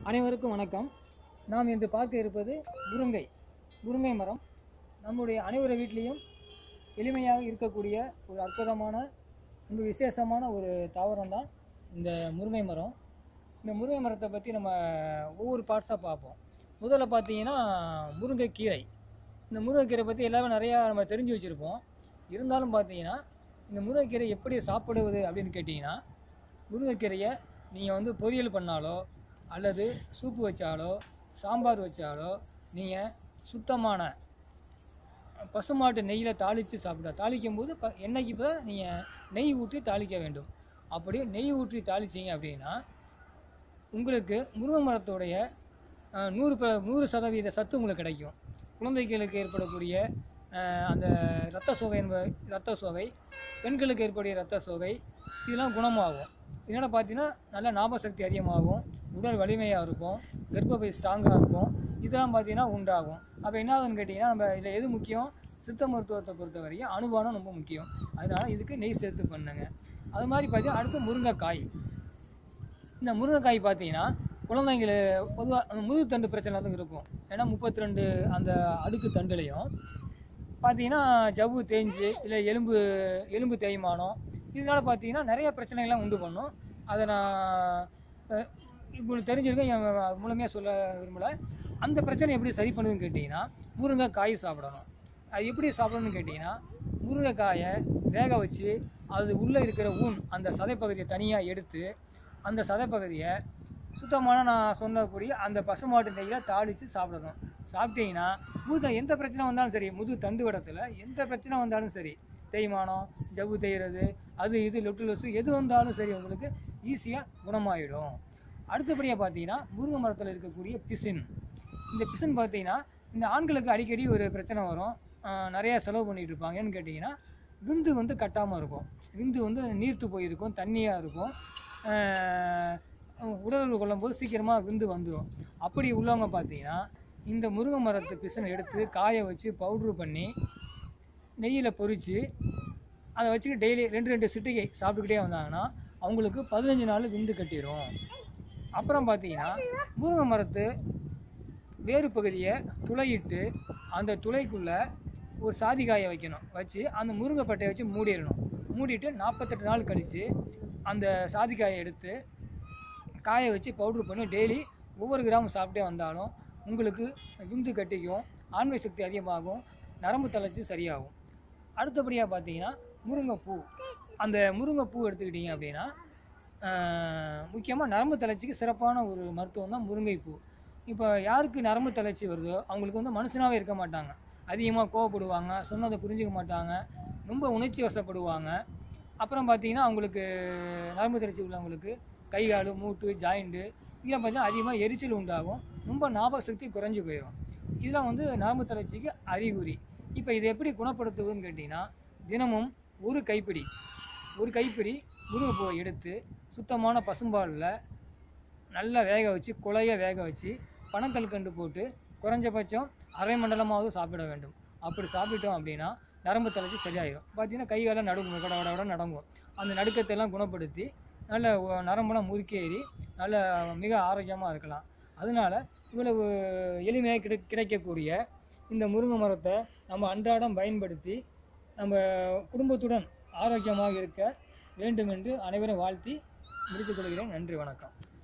அனைவருக்கும் வணக்கம் நாம் இன்று பார்க்க இருப்பது முருங்கை முருங்கை மரம் நம்முடைய அனைவர வீட்லேயும் எளிமையாக இருக்கக்கூடிய ஒரு அற்புதமான ரொம்ப விசேஷமான ஒரு தாவரம் தான் இந்த முருங்கை மரம் இந்த முருங்கை மரத்தை பற்றி நம்ம ஒவ்வொரு பார்ட்ஸாக பார்ப்போம் முதல்ல பார்த்தீங்கன்னா முருங்கைக்கீரை இந்த முருங்கைக்கீரை பற்றி எல்லாமே நிறையா நம்ம தெரிஞ்சு வச்சுருப்போம் இருந்தாலும் பார்த்தீங்கன்னா இந்த முருங்கைக்கீரை எப்படி சாப்பிடுவது அப்படின்னு கேட்டிங்கன்னா முருங்கைக்கீரையை நீங்கள் வந்து பொரியல் பண்ணாலோ அல்லது சூப்பு வச்சாலோ சாம்பார் வச்சாலோ நீங்கள் சுத்தமான பசுமாட்டு நெய்யில் தாளித்து சாப்பிட்டா தாளிக்கும் போது ப எண்ணெய்க்கு இப்போ நீங்கள் நெய் ஊற்றி தாளிக்க வேண்டும் அப்படி நெய் ஊற்றி தாளிச்சிங்க அப்படின்னா உங்களுக்கு முருங்கை மரத்தோடைய அஹ், நூறு ப நூறு சதவீத சத்து உங்களுக்கு கிடைக்கும் குழந்தைகளுக்கு ஏற்படக்கூடிய அஹ், அந்த இரத்த சோகை என்ப இரத்த சோகை பெண்களுக்கு ஏற்படக்கூடிய இரத்த சோகை இதெல்லாம் குணமாகும் இதனால் பார்த்தீங்கன்னா நல்ல ஞாபக சக்தி அதிகமாகும் உடல் வலிமையாக இருக்கும் கர்ப்பப்பை ஸ்ட்ராங்காக இருக்கும் இதெல்லாம் பார்த்தீங்கன்னா உண்டாகும் அப்போ என்ன ஆகுதுன்னு கேட்டிங்கன்னா நம்ம இதில் எது முக்கியம் சித்த மருத்துவத்தை பொறுத்த வரைக்கும் அனுபானம் ரொம்ப முக்கியம் அதனால இதுக்கு நெய் சேர்த்து பண்ணுங்க அது மாதிரி பார்த்தீங்கன்னா அடுத்து முருங்கைக்காய் இந்த முருங்கைக்காய் பார்த்தீங்கன்னா குழந்தைங்கள பொதுவாக அந்த முதுகுத்தண்டு பிரச்சனை வந்து இருக்கும் ஏன்னா முப்பத்தி ரெண்டு அந்த அடுக்கு தண்டுலையும் பார்த்தீங்கன்னா ஜவ்வு தேஞ்சு இல்லை எலும்பு எலும்பு தேய்மானம் இதனால பார்த்தீங்கன்னா நிறைய பிரச்சனைகள்லாம் உண்டு பண்ணும் அதை நான் அஹ், உங்களுக்கு தெரிஞ்சிருக்கேன் என் முழுமையாக சொல்ல விரும்பலை அந்த பிரச்சனை எப்படி சரி பண்ணுதுன்னு கேட்டிங்கன்னா முருங்கைக்காய் சாப்பிடணும் அது எப்படி சாப்பிடணும்னு கேட்டிங்கன்னா முருங்கைக்காயை வேக வச்சு அது உள்ளே இருக்கிற ஊன் அந்த சதைப்பகுதியை தனியாக எடுத்து அந்த சதைப்பகுதியை சுத்தமான நான் சொன்னக்கூடிய அந்த பசுமாட்டு நெய்யில் தாளித்து சாப்பிடணும் சாப்பிட்டீங்கன்னா முது எந்த பிரச்சனை வந்தாலும் சரி முது தண்டு வடத்தில் எந்த பிரச்சனை வந்தாலும் சரி தேய்மானம் ஜவ்வு தேய்றது அது இது லொட்டு லொசு எது வந்தாலும் சரி உங்களுக்கு ஈஸியாக குணமாயிடும் அடுத்தபடியாக பார்த்தீங்கன்னா முருங்கை மரத்தில் இருக்கக்கூடிய பிசின் இந்த பிசின் பார்த்தீங்கன்னா இந்த ஆண்களுக்கு அடிக்கடி ஒரு பிரச்சனை வரும் ஆஹ் நிறைய செலவு பண்ணிட்டு இருப்பாங்க ஏன்னு கேட்டிங்கன்னா விந்து வந்து கட்டாமல் இருக்கும் விந்து வந்து நீர்த்து போயிருக்கும் தண்ணியாக இருக்கும் ஆஹ் உடலுறவு கொள்ளும்போது சீக்கிரமாக விந்து வந்துடும் அப்படி உள்ளவங்க பார்த்தீங்கன்னா இந்த முருங்கை மரத்து பிசனை எடுத்து காய வச்சு பவுட்ரு பண்ணி நெய்யில் பொரித்து அதை வச்சுட்டு டெய்லி ரெண்டு ரெண்டு சிட்டிகை சாப்பிட்டுக்கிட்டே வந்தாங்கன்னா அவங்களுக்கு பதினஞ்சு நாள் விந்து கட்டிடும் அப்புறம் பார்த்தீங்கன்னா முருங்கை மரத்து வேறு பகுதியை துளையிட்டு அந்த துளைக்குள்ளே ஒரு சாதிக்காயை வைக்கணும் வச்சு அந்த முருங்கைப்பட்டையை வச்சு மூடிடணும் மூடிட்டு நாற்பத்தெட்டு நாள் கழித்து அந்த சாதிக்காயை எடுத்து காய வச்சு பவுட்ரு பண்ணி டெய்லி ஒவ்வொரு கிராம் சாப்பிட்டே வந்தாலும் உங்களுக்கு விந்து கட்டிக்கும் ஆண்மை சக்தி அதிகமாகும் நரம்பு தளர்ச்சி சரியாகும் அடுத்தபடியாக பார்த்தீங்கன்னா முருங்கைப்பூ அந்த முருங்கைப்பூ எடுத்துக்கிட்டிங்க அப்படின்னா முக்கியமாக நரம்பு தளர்ச்சிக்கு சிறப்பான ஒரு மருத்துவம் தான் முருங்கைப்பூ இப்போ யாருக்கு நரம்பு தளர்ச்சி வருதோ அவங்களுக்கு வந்து மனுஷனாகவே இருக்க மாட்டாங்க அதிகமாக கோவப்படுவாங்க சொன்னதை புரிஞ்சுக்க மாட்டாங்க ரொம்ப உணர்ச்சி வசப்படுவாங்க அப்புறம் பார்த்தீங்கன்னா அவங்களுக்கு நரம்பு தளர்ச்சி உள்ளவங்களுக்கு கை கால் மூட்டு ஜாயிண்ட்டு இதெல்லாம் பார்த்தீங்கன்னா அதிகமாக எரிச்சல் உண்டாகும் ரொம்ப ஞாபக சக்தி குறைஞ்சு போயிடும் இதெல்லாம் வந்து நரம்பு தளர்ச்சிக்கு அறிகுறி இப்போ இதை எப்படி குணப்படுத்துவதுன்னு கேட்டிங்கன்னா தினமும் ஒரு கைப்பிடி ஒரு கைப்பிடி முருங்கைப்பூவை எடுத்து சுத்தமான பசும்பாலில் நல்லா வேக வச்சு குழைய வேக வச்சு பனக்கல்கண்டு போட்டு குறைஞ்சபட்சம் அரை மண்டலமாவது சாப்பிட வேண்டும் அப்படி சாப்பிட்டோம் அப்படின்னா நரம்பு தளர்ச்சி சரியாயிடும் பார்த்தீங்கன்னா கை காலம் நடுங்கும் கட கட கட நடங்கும் அந்த நடுக்கத்தை எல்லாம் குணப்படுத்தி நல்ல ஒ- நரம்பெல்லாம் முறுக்கேறி நல்ல மிக ஆரோக்கியமாக இருக்கலாம் அதனால இவ்வளவு எளிமையாக கிடை கிடைக்கக்கூடிய இந்த முருங்கை மரத்தை நம்ம அன்றாடம் பயன்படுத்தி நம்ம குடும்பத்துடன் ஆரோக்கியமாக இருக்க வேண்டும் என்று அனைவரும் வாழ்த்தி முடித்துக் கொள்கிறேன் நன்றி வணக்கம்